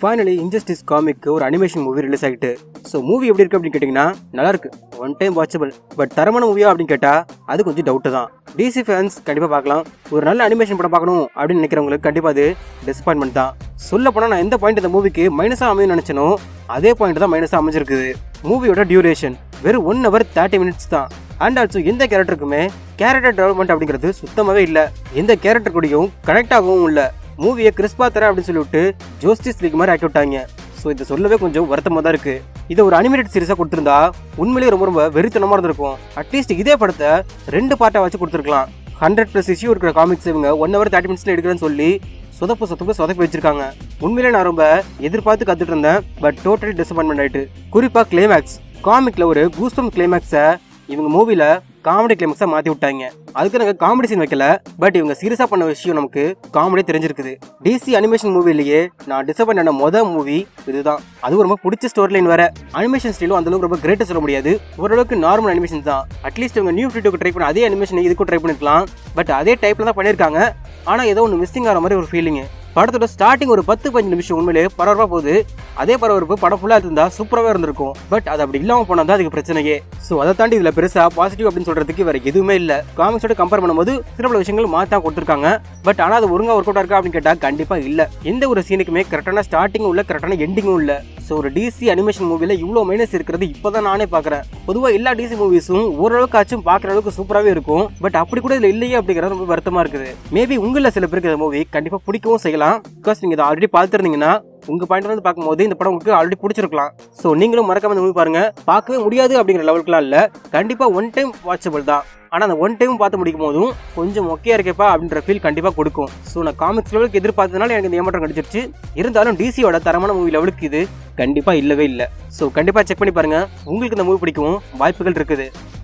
finally Injustice காமிக்கு ஒரு animation movie release ஆகிட்டு ஸோ மூவி எப்படி இருக்கு அப்படின்னு கேட்டிங்கன்னா நல்லா இருக்கு ஒன் டைம் வாட்சபிள் பட் தரமான மூவியா அப்படின்னு கேட்டால் அது கொஞ்சம் டவுட்டு தான் டிசி ஃபேன்ஸ் கண்டிப்பாக பார்க்கலாம் ஒரு நல்ல அனிமேஷன் படம் பார்க்கணும் அப்படின்னு நினைக்கிறவங்களுக்கு கண்டிப்பாக அது டிசப்பாயின்மெண்ட் தான் சொல்ல போனால் நான் எந்த பாயிண்ட் இந்த மூவிக்கு மைனஸாக அமையும் நினச்சனோ அதே பாயிண்ட் தான் மைனஸாக அமைஞ்சிருக்குது மூவியோட டியூரேஷன் வெறும் ஒன் ஹவர் தேர்ட்டி மினிட்ஸ் தான் அண்ட் ஆல்சோ எந்த கேரக்டருக்குமே கேரக்டர் டெவலப்மெண்ட் அப்படிங்கிறது சுத்தமாகவே இல்லை எந்த கேரக்டர் கூடயும் கனெக்ட் ஆகவும் இல்லை மூவியை கிறிஸ்பா தரேன் அப்படின்னு சொல்லிவிட்டு ஜோஸ்டிஸ் லீக் மாதிரி ஆக்கி விட்டாங்க ஸோ இதை சொல்லவே கொஞ்சம் வருத்தமாக தான் இருக்கு இதை ஒரு அனிமேட்டட் சீரிஸாக கொடுத்துருந்தா உண்மையிலேயே ரொம்ப ரொம்ப வெறித்தனமாக இருந்திருக்கும் அட்லீஸ்ட் இதே படத்தை ரெண்டு பார்ட்டாக வச்சு கொடுத்துருக்கலாம் ஹண்ட்ரட் ப்ளஸ் இஷ்யூ இருக்கிற காமிக்ஸ் இவங்க ஒன் ஹவர் தேர்ட்டி மினிட்ஸ்ல எடுக்கிறேன்னு சொல்லி சொதப்பு சொதப்பு சொதப்பி வச்சிருக்காங்க உண்மையிலே நான் ரொம்ப எதிர்பார்த்து கத்துட்டு இருந்தேன் பட் டோட்டலி டிசப்பாயின்மெண்ட் ஆயிட்டு குறிப்பா கிளைமேக்ஸ் காமிக்ல ஒரு கூஸ்பம் கிளைமேக்ஸை இவங்க மூவில காமெடி கிளைமேக்ஸா மாத்தி விட்டாங்க அதுக்கு நாங்க காமெடி சீன் வைக்கல பட் இவங்க சீரியஸா பண்ண விஷயம் நமக்கு காமெடி தெரிஞ்சிருக்குது டிசி அனிமேஷன் மூவிலேயே நான் டிசப்பாயிண்ட் ஆன மொதல் மூவி இதுதான் அதுவும் ரொம்ப பிடிச்ச ஸ்டோரி லைன் வேற அனிமேஷன் ஸ்டைலும் அந்த அளவுக்கு ரொம்ப கிரேட்டா சொல்ல முடியாது ஓரளவுக்கு நார்மல் அனிமேஷன் தான் அட்லீஸ்ட் இவங்க நியூ ஃபிஃப்டிக்கு ட்ரை பண்ண அதே அனிமேஷன் இதுக்கும் ட்ரை பண்ணிருக்கலாம் பட் அதே டைப்ல தான் பண்ணிருக்காங்க ஆனா ஏதோ ஒன்று மிஸ்ஸிங் ஆகிற மாதிரி ஒரு ஃபீலிங் படத்தோட ஸ்டார்டிங் ஒரு பத்து பதினஞ்சு நிமிஷம் உண்மையிலே பரபரப்பா போகுது அதே பரபரப்பு படம் ஃபுல்லா இருந்தா சூப்பராகவே இருந்திருக்கும் பட் அது அப்படி இல்லாம போனா தான் அதுக்கு பிரச்சனையே ஸோ அதை தாண்டி இதுல பெருசா பாசிட்டிவ் அப்படின்னு சொல்றதுக்கு வேற எதுவுமே இல்ல காமிக்ஸோட கம்பேர் பண்ணும்போது சில பல விஷயங்கள் மாத்தா கொடுத்துருக்காங்க பட் ஆனா அது ஒழுங்கா ஒர்க் அவுட் இருக்கா அப்படின்னு கேட்டா கண்டிப்பா இல்ல எந்த ஒரு சீனுக்குமே கரெக்டான ஸ்டார்டிங்கும் இல்ல கரெக்டான எண்டிங்கும் இல்ல ஸோ ஒரு டிசி அனிமேஷன் மூவில இவ்வளோ மைனஸ் இருக்கிறது இப்போதான் நானே பார்க்குறேன் பொதுவாக எல்லா டிசி மூவிஸும் ஓரளவுக்கு ஆச்சும் பார்க்குற அளவுக்கு சூப்பராகவே இருக்கும் பட் அப்படி கூட இதில் இல்லையே அப்படிங்கிறது ரொம்ப வருத்தமாக இருக்குது மேபி உங்களில் சில பேருக்கு இந்த மூவி கண்டிப்பாக பிடிக்கவும் செய்யலாம் பிகாஸ் நீங்கள் இதை ஆல்ரெடி பார்த்துருந்தீங்கன்னா உங்க பாயிண்ட் வந்து பார்க்கும்போது இந்த படம் உங்களுக்கு ஆல்ரெடி பிடிச்சிருக்கலாம் ஸோ நீங்களும் மறக்காம இந்த மூவி பாருங்க பார்க்கவே முடியாது அப்படிங்கிற லெவலுக்குலாம் இல்லை கண்டிப்பா ஒன் டைம் வாட்சபிள் தான் ஆனால் அந்த ஒன் டைம் பார்த்து முடிக்கும் போதும் கொஞ்சம் மொக்கையா இருக்கேப்பா அப்படின்ற ஃபீல் கண்டிப்பாக கொடுக்கும் ஸோ நான் காமிக்ஸ் லெவலுக்கு எதிர்பார்த்ததுனால எனக்கு இந்த ஏமாற்றம் கிடைச்சிருச்சு இருந்தாலும் டிசியோட தரமான மூவி லெவலுக்கு இது கண்டிப்பாக இல்லவே இல்லை ஸோ கண்டிப்பாக செக் பண்ணி பாருங்க உங்களுக்கு இந்த மூவி பிடிக்கும் வாய்ப்புகள் இருக்குது